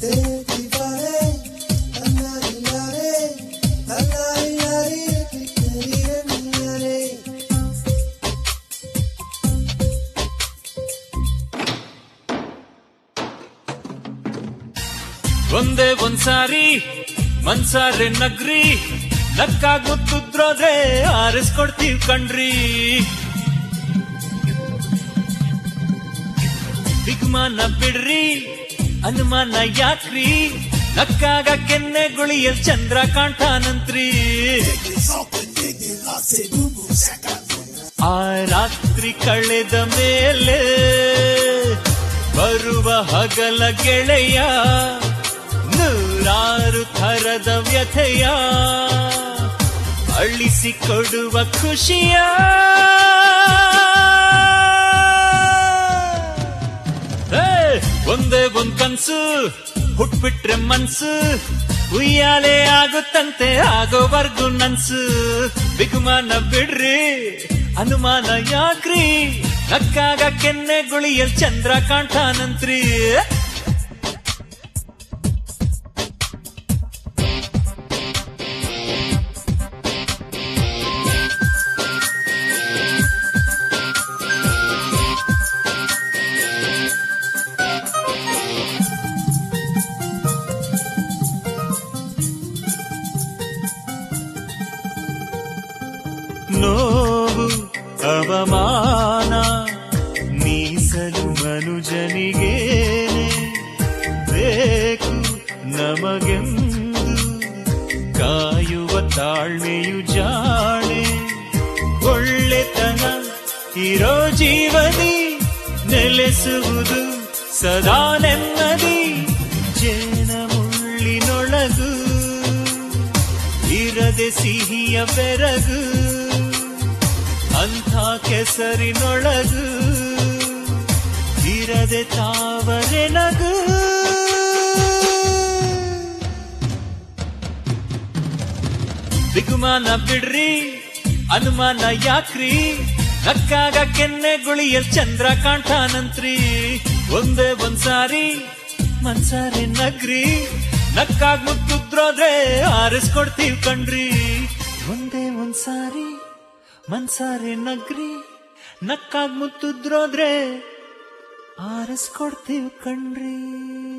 ಒಂದೇ ಒಂದ್ಸಾರಿ ಮನ್ಸಾರೆ ನಗ್ರಿ ನಕ್ಕಾಗ್ ಮುತ್ತುದ್ರೋದ್ರೆ ಆರಿಸ್ಕೊಡ್ತೀವ್ ಕಣ್ರಿ ಬಿಗ್ಮಾನ ಬಿಡ್ರಿ ಅನುಮಾನ ಯಾಕ್ರಿ ನಕ್ಕಾಗ ಕೆನ್ನೆ ಗುಳಿಯಲ್ ಚಂದ್ರ ಕಾಣ್ತಾನಂತ್ರಿ ಆ ರಾತ್ರಿ ಕಳೆದ ಮೇಲೆ ಬರುವ ಹಗಲ ಗೆಳೆಯ ನೂರಾರು ಥರದ ವ್ಯಥೆಯ ಅಳಿಸಿಕೊಡುವ ಖುಷಿಯ ಹೇ, ಒಂದೇ ಒಂದ್ ಕನ್ಸು ಹುಟ್ಬಿಟ್ರೆ ಮನ್ಸು ಉಯ್ಯಾಲೆ ಆಗುತ್ತಂತೆ ಆಗೋವರ್ಗು ನನ್ಸು ಬಿಗುಮಾನ ಬಿಡ್ರಿ ಅನುಮಾನ ಯಾಕ್ರಿ ನಕ್ಕಾಗ ಕೆನ್ನೆ ಗುಳಿಯಲ್ ಚಂದ್ರ ಕಾಣ್ತಾನಂತ್ರಿ ನೋವು ಅವಮಾನ ಮೀಸಲು ಮನುಜನಿಗೇನೆ ಬೇಕು ನಮಗೆಂದು ಕಾಯುವ ತಾಳ್ಮೆಯು ಜಾಣೆ ಒಳ್ಳೆತನ ಇರೋ ಜೀವನಿ ನೆಲೆಸುವುದು ಸದಾ ನೆಮ್ಮದಿ ಜೇನ ಮುಳ್ಳಿನೊಳಗು ಇರದೆ ಸಿಹಿಯ ಬೆರಗು ಅಂಥ ಕೆಸರಿನೊಳಗು ಇರದೆ ತಾವರೆ ನಗು ಬಿಗುಮಾನ ಬಿಡ್ರಿ ಅನುಮಾನ ಯಾಕ್ರಿ ನಕ್ಕಾಗ ಕೆನ್ನೆ ಗುಳಿಯಲ್ ಚಂದ್ರ ಕಾಣ್ತಾನಂತ್ರಿ ಒಂದೇ ಒಂದ್ಸಾರಿ ಮನ್ಸಾರಿ ನಗ್ರಿ ನಕ್ಕಾಗ್ ಮುತ್ತುದ್ರೋದ್ರೆ ಆರಿಸ್ಕೊಡ್ತೀವ್ ಕಣ್ರಿ ಒಂದೇ ಒಂದ್ಸಾರಿ ಮನ್ಸಾರಿ ನಗ್ರಿ ನಕ್ಕಾಗ್ ಮುತ್ತುದ್ರೋದ್ರೆ ಆರಿಸ್ಕೊಡ್ತೀವ್ ಕಣ್ರಿ